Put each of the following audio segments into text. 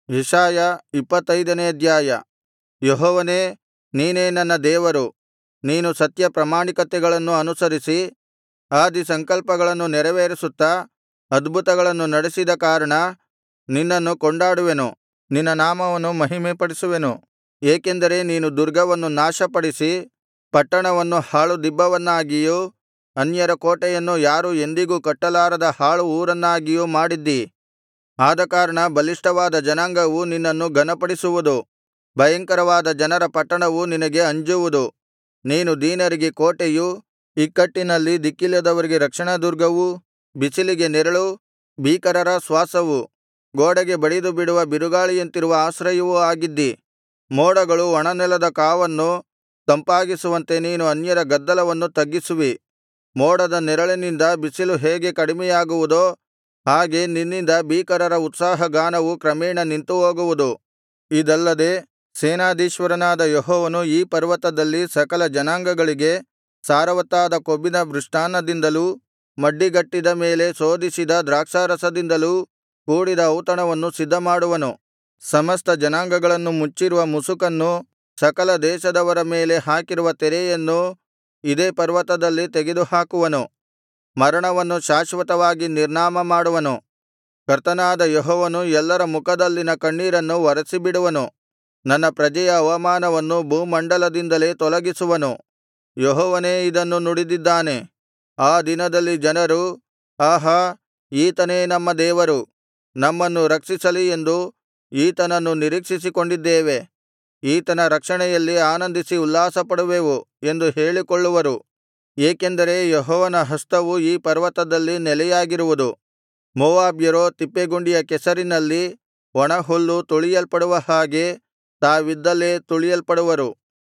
ಯೆಶಾಯ ಇಪ್ಪತ್ತೈದನೇ ಅಧ್ಯಾಯ ಯೆಹೋವನೇ ನೀನೇ ನನ್ನ ದೇವರು ನೀನು ಸತ್ಯ ಪ್ರಾಮಾಣಿಕತೆಗಳನ್ನು ಅನುಸರಿಸಿ ಆದಿಸಂಕಲ್ಪಗಳನ್ನು ನೆರವೇರಿಸುತ್ತಾ ಅದ್ಭುತಗಳನ್ನು ನಡೆಸಿದ ಕಾರಣ ನಿನ್ನನ್ನು ಕೊಂಡಾಡುವೆನು ನಿನ್ನ ನಾಮವನ್ನು ಮಹಿಮೆಪಡಿಸುವೆನು ಏಕೆಂದರೆ ನೀನು ದುರ್ಗವನ್ನು ನಾಶಪಡಿಸಿ ಪಟ್ಟಣವನ್ನು ಹಾಳುದಿಬ್ಬವನ್ನಾಗಿಯೂ ಅನ್ಯರ ಕೋಟೆಯನ್ನು ಯಾರೂ ಎಂದಿಗೂ ಕಟ್ಟಲಾರದ ಹಾಳು ಊರನ್ನಾಗಿಯೂ ಮಾಡಿದ್ದೀ ಆದಕಾರಣ ಬಲಿಷ್ಠವಾದ ಜನಾಂಗವು ನಿನ್ನನ್ನು ಘನಪಡಿಸುವುದು ಭಯಂಕರವಾದ ಜನರ ಪಟ್ಟಣವು ನಿನಗೆ ಅಂಜುವುದು ನೀನು ದೀನರಿಗೆ ಕೋಟೆಯೂ ಇಕ್ಕಟ್ಟಿನಲ್ಲಿ ದಿಕ್ಕಿಲ್ಲದವರಿಗೆ ರಕ್ಷಣಾದುರ್ಗವೂ ಬಿಸಿಲಿಗೆ ನೆರಳೂ ಭೀಕರರ ಶ್ವಾಸವೂ ಗೋಡೆಗೆ ಬಡಿದುಬಿಡುವ ಬಿರುಗಾಳಿಯಂತಿರುವ ಆಶ್ರಯವೂ ಆಗಿದ್ದಿ ಮೋಡಗಳು ಒಣನೆಲದ ಕಾವನ್ನು ತಂಪಾಗಿಸುವಂತೆ ನೀನು ಅನ್ಯರ ಗದ್ದಲವನ್ನು ತಗ್ಗಿಸುವಿ ಮೋಡದ ನೆರಳಿನಿಂದ ಬಿಸಿಲು ಹೇಗೆ ಕಡಿಮೆಯಾಗುವುದೋ ಹಾಗೆ ನಿನ್ನಿಂದ ಭೀಕರರ ಉತ್ಸಾಹಗಾನವು ಕ್ರಮೇಣ ನಿಂತುಹೋಗುವುದು ಇದಲ್ಲದೆ ಸೇನಾಧೀಶ್ವರನಾದ ಯೆಹೋವನು ಈ ಪರ್ವತದಲ್ಲಿ ಸಕಲ ಜನಾಂಗಗಳಿಗೆ ಸಾರವತ್ತಾದ ಕೊಬ್ಬಿನ ಮೃಷ್ಟಾನ್ನದಿಂದಲೂ ಮಡ್ಡಿಗಟ್ಟಿದ ಮೇಲೆ ಶೋಧಿಸಿದ ದ್ರಾಕ್ಷಾರಸದಿಂದಲೂ ಕೂಡಿದ ಔತಣವನ್ನು ಸಿದ್ಧಮಾಡುವನು ಸಮಸ್ತ ಜನಾಂಗಗಳನ್ನು ಮುಚ್ಚಿರುವ ಮುಸುಕನ್ನು ಸಕಲ ದೇಶದವರ ಮೇಲೆ ಹಾಕಿರುವ ತೆರೆಯನ್ನೂ ಇದೇ ಪರ್ವತದಲ್ಲಿ ತೆಗೆದುಹಾಕುವನು ಮರಣವನ್ನು ಶಾಶ್ವತವಾಗಿ ನಿರ್ನಾಮ ಮಾಡುವನು ಕರ್ತನಾದ ಯೆಹೋವನು ಎಲ್ಲರ ಮುಖದಲ್ಲಿನ ಕಣ್ಣೀರನ್ನು ಒರೆಸಿಬಿಡುವನು ನನ್ನ ಪ್ರಜೆಯ ಅವಮಾನವನ್ನು ಭೂಮಂಡಲದಿಂದಲೇ ತೊಲಗಿಸುವನು ಯೆಹೋವನೇ ಇದನ್ನು ನುಡಿದಿದ್ದಾನೆ ಆ ದಿನದಲ್ಲಿ ಜನರು ಆಹಾ ಈತನೇ ನಮ್ಮ ದೇವರು ನಮ್ಮನ್ನು ರಕ್ಷಿಸಲಿ ಎಂದು ಈತನನ್ನು ನಿರೀಕ್ಷಿಸಿಕೊಂಡಿದ್ದೇವೆ ಈತನ ರಕ್ಷಣೆಯಲ್ಲಿ ಆನಂದಿಸಿ ಉಲ್ಲಾಸಪಡುವೆವು ಎಂದು ಹೇಳಿಕೊಳ್ಳುವರು ಏಕೆಂದರೆ ಯೆಹೋವನ ಹಸ್ತವು ಈ ಪರ್ವತದಲ್ಲಿ ನೆಲೆಯಾಗಿರುವುದು ಮೋವಾಬ್ಯರೋ ತಿಪ್ಪೆಗುಂಡಿಯ ಕೆಸರಿನಲ್ಲಿ ಒಣಹುಲ್ಲು ತುಳಿಯಲ್ಪಡುವ ಹಾಗೆ ತಾವಿದ್ದಲ್ಲೇ ತುಳಿಯಲ್ಪಡುವರು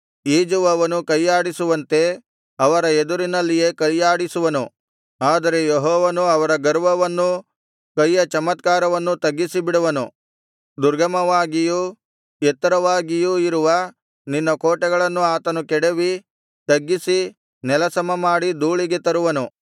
ಈಜುವವನು ಕೈಯಾಡಿಸುವಂತೆ ಅವರ ಎದುರಿನಲ್ಲಿಯೇ ಕೈಯಾಡಿಸುವನು ಆದರೆ ಯೆಹೋವನು ಅವರ ಗರ್ವವನ್ನೂ ಕೈಯ ಚಮತ್ಕಾರವನ್ನೂ ತಗ್ಗಿಸಿಬಿಡುವನು ದುರ್ಗಮವಾಗಿಯೂ ಎತ್ತರವಾಗಿಯೂ ಇರುವ ನಿನ್ನ ಕೋಟೆಗಳನ್ನು ಆತನು ಕೆಡವಿ ತಗ್ಗಿಸಿ ನೆಲಸಮಮಾಡಿ ಧೂಳಿಗೆ ತರುವನು